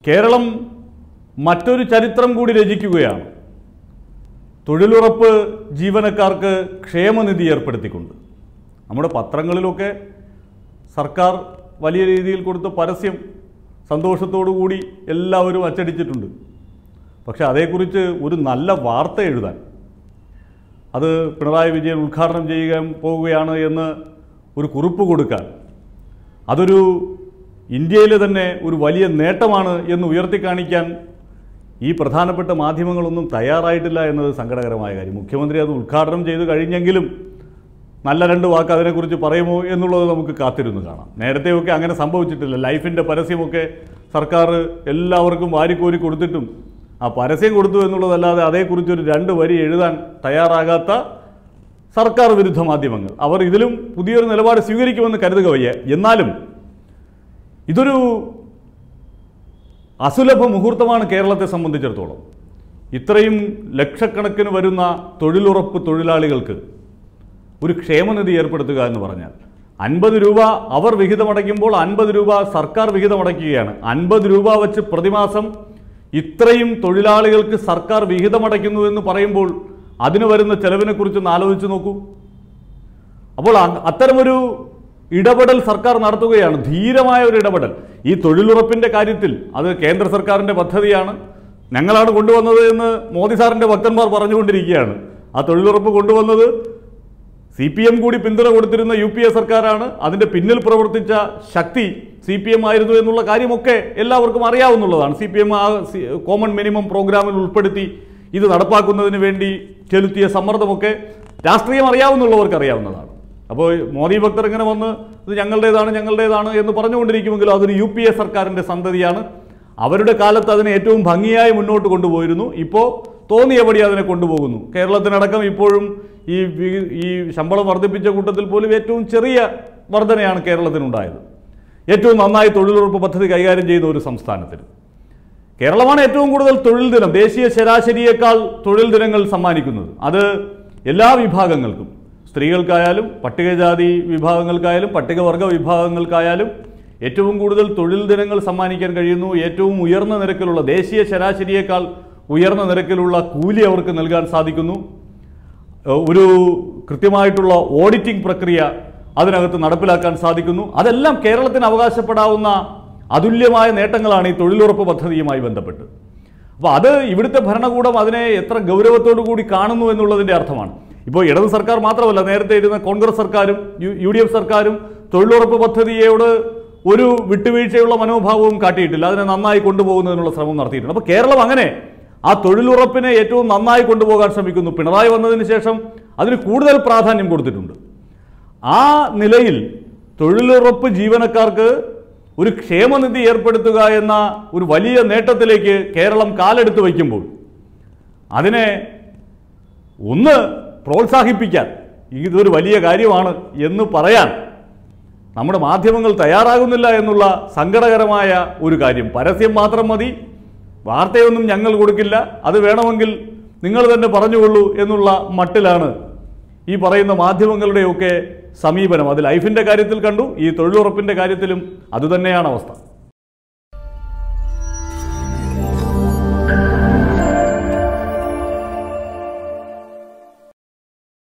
കേരളം മറ്റൊരു ചരിത്രം കൂടി രചിക്കുകയാണ് തൊഴിലുറപ്പ് ജീവനക്കാർക്ക് ക്ഷേമനിധി ഏർപ്പെടുത്തിക്കൊണ്ട് നമ്മുടെ പത്രങ്ങളിലൊക്കെ സർക്കാർ വലിയ രീതിയിൽ കൊടുത്ത പരസ്യം സന്തോഷത്തോടു കൂടി എല്ലാവരും അച്ചടിച്ചിട്ടുണ്ട് പക്ഷെ അതേക്കുറിച്ച് ഒരു നല്ല വാർത്ത എഴുതാൻ അത് പിണറായി വിജയൻ ഉദ്ഘാടനം ചെയ്യാൻ പോവുകയാണ് എന്ന് ഒരു കുറിപ്പ് കൊടുക്കാൻ അതൊരു ഇന്ത്യയിലെ തന്നെ ഒരു വലിയ നേട്ടമാണ് എന്ന് ഉയർത്തി കാണിക്കാൻ ഈ പ്രധാനപ്പെട്ട മാധ്യമങ്ങളൊന്നും തയ്യാറായിട്ടില്ല എന്നത് സങ്കടകരമായ കാര്യം മുഖ്യമന്ത്രി അത് ഉദ്ഘാടനം ചെയ്ത് കഴിഞ്ഞെങ്കിലും നല്ല രണ്ട് വാക്ക് അതിനെക്കുറിച്ച് പറയുമോ എന്നുള്ളത് നമുക്ക് കാത്തിരുന്ന് കാണാം നേരത്തെയൊക്കെ അങ്ങനെ സംഭവിച്ചിട്ടില്ല ലൈഫിൻ്റെ പരസ്യമൊക്കെ സർക്കാർ എല്ലാവർക്കും വാരിക്കോരി കൊടുത്തിട്ടും ആ പരസ്യം കൊടുത്തു എന്നുള്ളതല്ലാതെ അതേക്കുറിച്ചൊരു രണ്ട് വരി എഴുതാൻ തയ്യാറാകാത്ത സർക്കാർ വിരുദ്ധ മാധ്യമങ്ങൾ അവർ ഇതിലും പുതിയൊരു നിലപാട് സ്വീകരിക്കുമെന്ന് കരുതുക വയ്യ എന്നാലും ഇതൊരു അസുലഭ മുഹൂർത്തമാണ് കേരളത്തെ സംബന്ധിച്ചിടത്തോളം ഇത്രയും ലക്ഷക്കണക്കിന് വരുന്ന തൊഴിലുറപ്പ് തൊഴിലാളികൾക്ക് ഒരു ക്ഷേമനിധി ഏർപ്പെടുത്തുക എന്ന് പറഞ്ഞാൽ അൻപത് രൂപ അവർ വിഹിതമടയ്ക്കുമ്പോൾ അൻപത് രൂപ സർക്കാർ വിഹിതമടയ്ക്കുകയാണ് അൻപത് രൂപ വെച്ച് പ്രതിമാസം ഇത്രയും തൊഴിലാളികൾക്ക് സർക്കാർ വിഹിതമടയ്ക്കുന്നു എന്ന് പറയുമ്പോൾ അതിന് വരുന്ന ചെലവിനെക്കുറിച്ചൊന്ന് ആലോചിച്ച് നോക്കൂ അപ്പോൾ അ- അത്തരമൊരു ഇടപെടൽ സർക്കാർ നടത്തുകയാണ് ധീരമായ ഒരു ഇടപെടൽ ഈ തൊഴിലുറപ്പിന്റെ കാര്യത്തിൽ അത് കേന്ദ്ര സർക്കാരിന്റെ പദ്ധതിയാണ് ഞങ്ങളാണ് കൊണ്ടുവന്നത് എന്ന് മോദി സാറിന്റെ ഭക്തന്മാർ പറഞ്ഞുകൊണ്ടിരിക്കുകയാണ് ആ തൊഴിലുറപ്പ് കൊണ്ടുവന്നത് സി പി എം കൂടി പിന്തുണ കൊടുത്തിരുന്ന യു പി എ സർക്കാരാണ് അതിന്റെ പിന്നിൽ പ്രവർത്തിച്ച ശക്തി സി പി എം ആയിരുന്നു എന്നുള്ള കാര്യമൊക്കെ എല്ലാവർക്കും അറിയാവുന്നതാണ് സി പി എം ആ സി- കോമൺ മിനിമം പ്രോഗ്രാമിൽ ഉൾപ്പെടുത്തി ഇത് നടപ്പാക്കുന്നതിന് വേണ്ടി ചെലുത്തിയ സമ്മർദ്ദമൊക്കെ രാഷ്ട്രീയം അറിയാവുന്നുള്ളവർക്ക് അറിയാവുന്നതാണ് അപ്പോൾ മോദി ഭക്തർ ഇങ്ങനെ വന്ന് ഇത് ഞങ്ങളുടേതാണ് ഞങ്ങളുടേതാണ് എന്ന് പറഞ്ഞുകൊണ്ടിരിക്കുമെങ്കിലും അതൊരു യു പി എ സർക്കാരിൻ്റെ സന്തതിയാണ് അവരുടെ കാലത്ത് അതിനെ ഏറ്റവും ഭംഗിയായി മുന്നോട്ട് കൊണ്ടുപോയിരുന്നു ഇപ്പോൾ തോന്നിയപടി അതിനെ കൊണ്ടുപോകുന്നു കേരളത്തിനടക്കം ഇപ്പോഴും ഈ വി- ഈ ശമ്പളം വർദ്ധിപ്പിച്ച കൂട്ടത്തിൽ പോലും ഏറ്റവും ചെറിയ വർധനയാണ് കേരളത്തിനുണ്ടായത് ഏറ്റവും നന്നായി തൊഴിലുറപ്പ് പദ്ധതി കൈകാര്യം ചെയ്യുന്ന ഒരു സംസ്ഥാനത്തിന് കേരളമാണ് ഏറ്റവും കൂടുതൽ തൊഴിൽ ദിനം ദേശീയ ശരാശരിയേക്കാൾ തൊഴിൽ ദിനങ്ങൾ സമ്മാനിക്കുന്നത് അത് എല്ലാ വിഭാഗങ്ങൾക്കും സ്ത്രീകൾക്കായാലും പട്ടികജാതി വിഭാഗങ്ങൾക്കായാലും പട്ടികവർഗ വിഭാഗങ്ങൾക്കായാലും ഏറ്റവും കൂടുതൽ തൊഴിൽ ദിനങ്ങൾ സമ്മാനിക്കാൻ കഴിയുന്നു ഏറ്റവും ഉയർന്ന നിരക്കിലുള്ള ദേശീയ ശരാശരിയേക്കാൾ ഉയർന്ന നിരക്കിലുള്ള കൂലി അവർക്ക് നൽകാൻ സാധിക്കുന്നു ഏഹ് ഒരു കൃത്യമായിട്ടുള്ള ഓഡിറ്റിംഗ് പ്രക്രിയ അതിനകത്ത് നടപ്പിലാക്കാൻ സാധിക്കുന്നു അതെല്ലാം കേരളത്തിന് അവകാശപ്പെടാവുന്ന അതുല്യമായ നേട്ടങ്ങളാണ് ഈ തൊഴിലുറപ്പ് പദ്ധതിയുമായി ബന്ധപ്പെട്ട് അപ്പോൾ അത് ഇവിടുത്തെ ഭരണകൂടം അതിനെ എത്ര ഗൗരവത്തോടു കൂടി കാണുന്നു എന്നുള്ളതിൻ്റെ അർത്ഥമാണ് ഇപ്പോൾ ഇടത് സർക്കാർ മാത്രമല്ല നേരത്തെ ഇരുന്ന കോൺഗ്രസ് സർക്കാരും യു- യു ഡി എഫ് സർക്കാരും തൊഴിലുറപ്പ് പദ്ധതിയോട് ഒരു വിട്ടുവീഴ്ചയുള്ള മനോഭാവവും കാട്ടിയിട്ടില്ല അതിനെ നന്നായി കൊണ്ടുപോകുന്നതിനുള്ള ശ്രമം നടത്തിയിട്ടുണ്ട് അപ്പോൾ കേരളം അങ്ങനെ ആ തൊഴിലുറപ്പിനെ ഏറ്റവും നന്നായി കൊണ്ടുപോകാൻ ശ്രമിക്കുന്നു പിണറായി വന്നതിന് ശേഷം അതിന് കൂടുതൽ പ്രാധാന്യം കൊടുത്തിട്ടുണ്ട് ആ നിലയിൽ തൊഴിലുറപ്പ് ജീവനക്കാർക്ക് ഒരു ക്ഷേമനിധി ഏർപ്പെടുത്തുക എന്ന ഒരു വലിയ നേട്ടത്തിലേക്ക് കേരളം കാലെടുത്ത് വയ്ക്കുമ്പോൾ അതിനെ ഒന്ന് പ്രോത്സാഹിപ്പിക്കാൻ ഇതൊരു വലിയ കാര്യമാണ് എന്ന് പറയാൻ നമ്മുടെ മാധ്യമങ്ങൾ തയ്യാറാകുന്നില്ല എന്നുള്ള സങ്കടകരമായ ഒരു കാര്യം പരസ്യം മാത്രം മതി വാർത്തയൊന്നും ഞങ്ങൾ കൊടുക്കില്ല അത് വേണമെങ്കിൽ നിങ്ങൾ തന്നെ പറഞ്ഞുകൊള്ളൂ എന്നുള്ള മട്ടിലാണ് ഈ പറയുന്ന മാധ്യമങ്ങളുടെയൊക്കെ സമീപനം അത് ലൈഫിൻ്റെ കാര്യത്തിൽ കണ്ടു ഈ തൊഴിലുറപ്പിൻ്റെ കാര്യത്തിലും അതുതന്നെയാണ് അവസ്ഥ